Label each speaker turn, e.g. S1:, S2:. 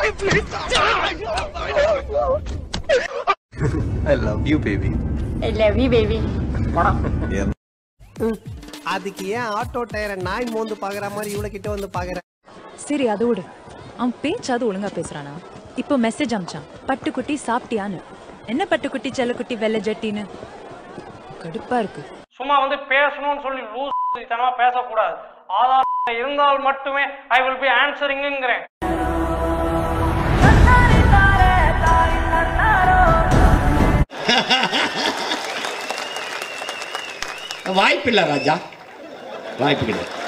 S1: I love you baby
S2: I love you baby
S3: அதுக்கு ஏன் auto டயரை நாய் மோந்து பாக்குற மாதிரி இவ்வளவு கிட்ட வந்து பாக்குற
S4: சரி அது விடு அவன் பேச்சாவது ஒழுங்கா பேசுறானா இப்போ மெசேஜ் அமிச்சான் பட்டுக்குட்டி சாப்பிட்டியான்னு என்ன பட்டுக்குட்டி செல்லக்குட்டி வெள்ளை ஜட்டின்னு கடுப்பா இருக்கு
S5: சும்மா வந்து பேசணும்னு சொல்லி லூஸ் தனமா பேசக்கூடாது ஆதாரம் இருந்தால் மட்டுமே ஐ வில் பி ஆன்சரிங்கிறேன்
S6: வாய்ப்பில்லை ராஜா வாய்ப்பு கிடையாது